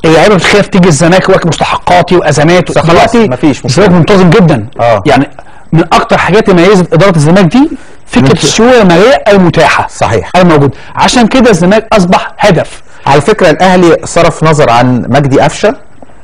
اللعيبه بتخاف تيجي الزمالك واكل مستحقاتي وازمات بس خلاص، مفيش الزمالك منتظم جدا آه. يعني من اكتر حاجات اللي ميزت اداره الزمالك دي فكره ممكن. السيوله الماليه المتاحه صحيح. الموجود عشان كده الزمالك اصبح هدف على فكره الاهلي صرف نظر عن مجدي قفشه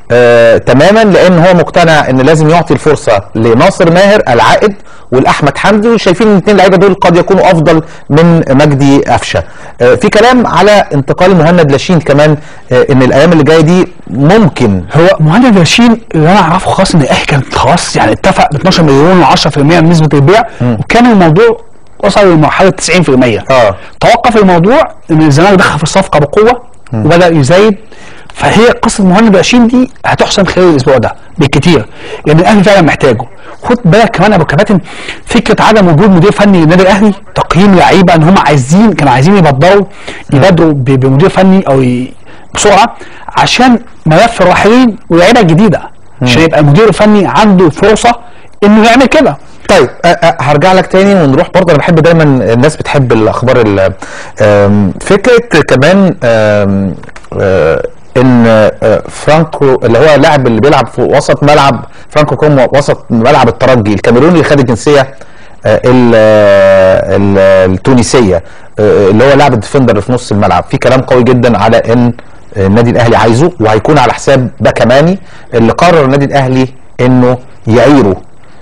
آه تماما لان هو مقتنع ان لازم يعطي الفرصه لناصر ماهر العائد والاحمد حمدي وشايفين ان الاثنين لعيبه دول قد يكونوا افضل من مجدي قفشه آه في كلام على انتقال مهند لاشين كمان آه ان الايام اللي جايه دي ممكن هو مهند ياشين اللي انا اعرفه خلاص ان الاهلي كان خلاص يعني اتفق ب 12 مليون و10% من نسبه البيع وكان الموضوع وصل لمرحله 90% اه توقف الموضوع ان الزمالك دخل في الصفقه بقوه وبدا يزايد فهي قصه مهند ياشين دي هتحسم خلال الاسبوع ده بالكتير لان الاهلي فعلا محتاجه خد بالك كمان يا ابو كباتن فكره عدم وجود مدير فني للنادي الاهلي تقييم لعيبه ان هم عايزين كانوا عايزين يبدروا يبادروا ب- بمدير فني او ي- بسرعه عشان ملف الراحلين واللعيبه الجديده عشان يبقى المدير الفني عنده فرصه انه يعمل كده طيب أ- أ- هرجع لك تاني ونروح برضه انا بحب دايما الناس بتحب الاخبار ال- آم، فكره كمان آم، آه، ان آه، فرانكو اللي هو اللاعب اللي بيلعب في وسط ملعب فرانكو كوم وسط ملعب الترجي الكاميروني اللي خد الجنسيه آه، ال- آه، ال- التونسيه آه، اللي هو لاعب الديفندر اللي في نص الملعب في كلام قوي جدا على ان النادي الاهلي عايزه وهيكون على حساب باكماني اللي قرر النادي الاهلي انه يعيره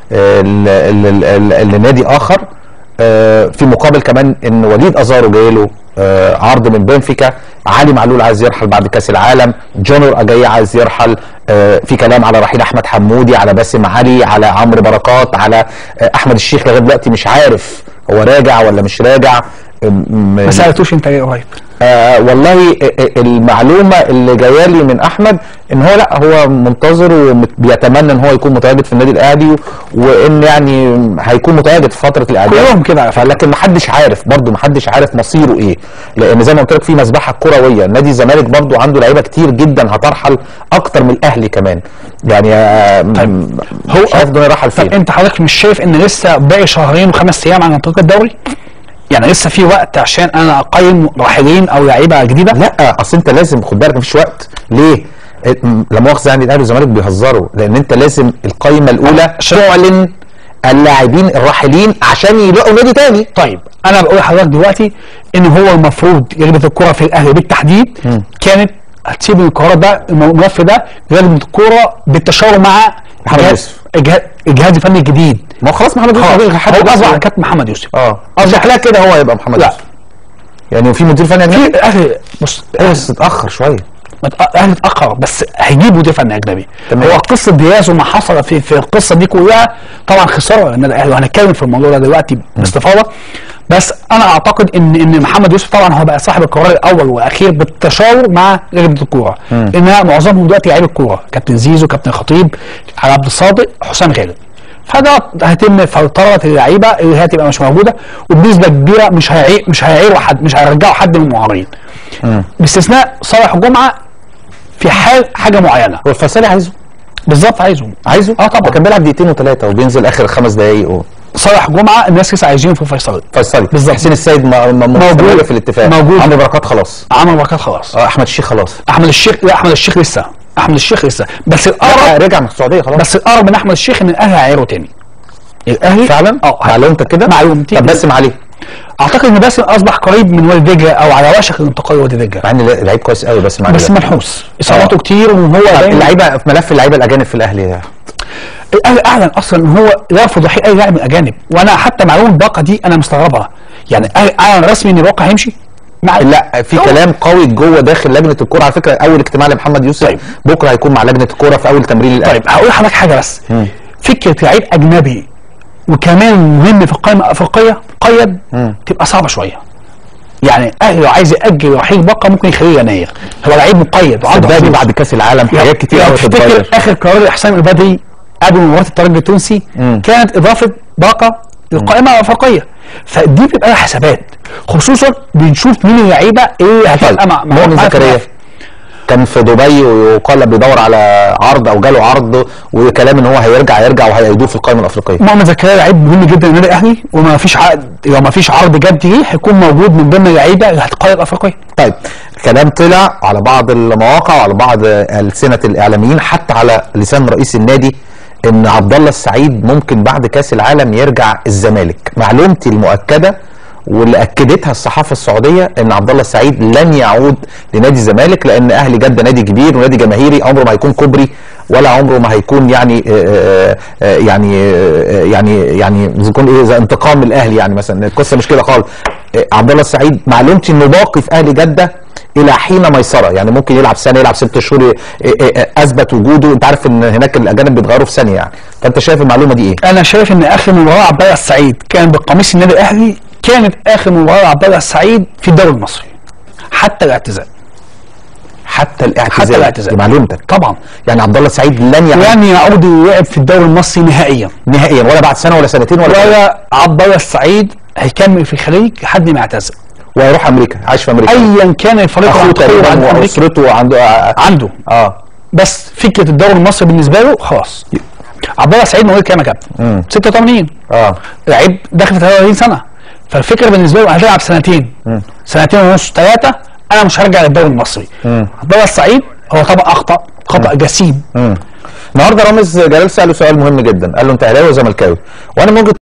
ال- ال- ال- ال- لنادي اخر آه، في مقابل كمان ان وليد ازارو جاي له آه، عرض من بنفيكا علي معلول عايز يرحل بعد كاس العالم جونور اجاي عايز يرحل آه، في كلام على رحيل احمد حمودي على باسم علي على عمرو بركات على آه، احمد الشيخ لغايه دلوقتي مش عارف هو راجع ولا مش راجع آم، ما سالتوش انت ايه قريب آه والله آه، آه، المعلومه اللي جايه لي من احمد ان هو لا هو منتظر وبيتمنى ان هو يكون متواجد في النادي الاهلي و- وان يعني هيكون متواجد في فتره الاعداد كلهم كده على فكرة. لكن محدش عارف برضه محدش عارف مصيره ايه لان زي ما قلت لك في مسبحه كرويه نادي الزمالك برضه عنده لعيبه كتير جدا هترحل اكتر من الاهلي كمان يعني آه، طيب، هو مش عارف ده يرحل طب فين انت حضرتك مش شايف ان لسه باقي شهرين وخمس ايام على انطلاق الدوري؟ يعني لسه في وقت عشان انا اقيم راحلين او لعيبه جديده؟ لا اصل انت لازم خد بالك مفيش وقت ليه؟ م- لا مؤاخذه يعني الاهلي والزمالك بيهزروا لان انت لازم القايمه الاولى تعلن اللاعبين الراحلين عشان يلاقوا نادي تاني طيب انا بقول لحضرتك دلوقتي ان هو المفروض لجنه الكره في الاهلي بالتحديد كانت هتسيب القرار ده الملف ده لجنه الكره بالتشاور مع محمد الجهاز- يوسف. الجهاز الجهاز الفني الجديد ما هو خلاص محمد يوسف خلاص حد هو بس- اصبح كابتن محمد يوسف اه شكلها كده هو هيبقى محمد لا. يوسف يعني في مدير فني في اجنبي الاهلي بص بس اتاخر شويه متأ- الاهلي اتاخر بس هيجيب مدير فني اجنبي تمام. هو قصه دياز وما حصل في في القصه دي كلها طبعا خساره للنادي الاهلي وهنتكلم في الموضوع ده دلوقتي باستفاضه بس انا اعتقد ان ان محمد يوسف طبعا هو بقى صاحب القرار الاول والاخير بالتشاور مع لجنه الكوره ان معظمهم دلوقتي لعيبه الكوره كابتن زيزو كابتن خطيب علي عبد الصادق حسام غالب فده هيتم فلتره اللعيبه اللي هتبقى مش موجوده وبنسبه كبيره مش هيعي مش هيعيروا حد مش هيرجعوا حد من المعارضين باستثناء صالح جمعه في حال حاجه معينه هو الفيصلي عايزه بالظبط عايزه عايزه اه طبعا ده كان بيلعب دقيقتين وثلاثه وبينزل اخر خمس دقايق و- صالح جمعه الناس لسه عايزينه في فيصل فيصلي بالظبط. حسين السيد م- م- موجود. مستمر في الاتفاق موجود. عمرو بركات خلاص عمل بركات خلاص اه احمد الشيخ خلاص احمد الشيخ لا احمد الشيخ لسه احمد الشيخ لسه بس رجع الاقرب رجع من السعوديه خلاص بس الاقرب من احمد الشيخ ان الاهلي هيعيره تاني الاهلي فعلا اه معلومتك كده معلومتي طب باسم عليه اعتقد ان باسم اصبح قريب من وادي دجله او على وشك الانتقال لوادي دجله مع ان لعيب كويس قوي باسم عليه بس ده. منحوس اصاباته آه. كتير وهو طب دايما اللعيبه في ملف اللعيبه الاجانب في الاهلي ده الاهلي اعلن اصلا ان هو يرفض رحيل اي لاعب من الاجانب وانا حتى معلومه باقه دي انا مستغربها يعني الاهلي اعلن رسمي ان باقه هيمشي مع لا في هو- كلام قوي جوه داخل لجنه الكوره على فكره اول اجتماع لمحمد يوسف طيب. بكره هيكون مع لجنه الكوره في اول تمرين للاهلي طيب هقول لحضرتك حاجه بس فكره لعيب اجنبي وكمان مهم في القائمه الافريقيه قيد تبقى صعبه شويه يعني الاهلي لو عايز ياجل رحيل باقه ممكن يخليه يناير هو لعيب مقيد وعنده صدقني حظوظ. بعد كاس العالم يعني- حاجات كتير يعني قوي تفتكر هتتغير اخر قرار احسان البدري قبل مباراه الترجي التونسي كانت اضافه باقه للقائمه الافريقيه فدي بيبقى لها حسابات خصوصا بنشوف مين اللعيبه اللي هتبقى مع مع مؤمن معاك في زكريا الملف. كان في دبي وقال بيدور على عرض او جاله عرض وكلام ان هو هيرجع يرجع وهيأيدوه في القائمه الافريقيه مؤمن زكريا لعيب مهم جدا للنادي الاهلي وما فيش عقد لو ما فيش عرض جد ليه هيكون موجود من ضمن اللعيبه اللي هتقيد افريقيا طيب كلام طلع على بعض المواقع وعلى بعض السنه الاعلاميين حتى على لسان رئيس النادي ان عبد الله السعيد ممكن بعد كاس العالم يرجع الزمالك معلومتي المؤكده واللي اكدتها الصحافه السعوديه ان عبد الله السعيد لن يعود لنادي الزمالك لان اهلي جده نادي كبير ونادي جماهيري عمره ما هيكون كوبري ولا عمره ما هيكون يعني آه، آه، يعني آه، يعني يعني زي يكون ايه زي انتقام الاهلي يعني مثلا القصه مش كده خالص آه، عبد الله السعيد معلومتي انه باقي في اهلي جده الى حين ميسره يعني ممكن يلعب سنه يلعب ست شهور ي- ي- ي- اثبت وجوده انت عارف ان هناك الاجانب بيتغيروا في ثانيه يعني فانت شايف المعلومه دي ايه؟ انا شايف ان اخر مباراه عبد الله السعيد كان بقميص النادي الاهلي كانت اخر مباراه عبد الله السعيد في الدوري المصري حتى الاعتزال حتى الاعتزال حتى الاعتزال. دي معلومتك طبعا يعني عبد الله السعيد لن يعود لن يعود يلعب في الدوري المصري نهائيا نهائيا ولا بعد سنه ولا سنتين ولا ولا عبد الله السعيد هيكمل في الخليج لحد ما يعتزل ويروح امريكا عايش في امريكا ايا كان الفريق اخوه اللي هيدخله بعد تقريبا أمريكا، واسرته وعنده اه, عنده آه. بس فكره الدوري المصري بالنسبه له خلاص عبد الله السعيد مواليد كام يا كابتن؟ 86 اه لعيب داخل في 33 سنه فالفكره بالنسبه له هتلعب سنتين سنتين ونص ثلاثه انا مش هرجع للدوري المصري عبد الله السعيد هو طبعا اخطا خطا جسيم النهارده رامز جلال ساله سؤال مهم جدا قال له انت اهلاوي ولا زملكاوي وانا من وجهه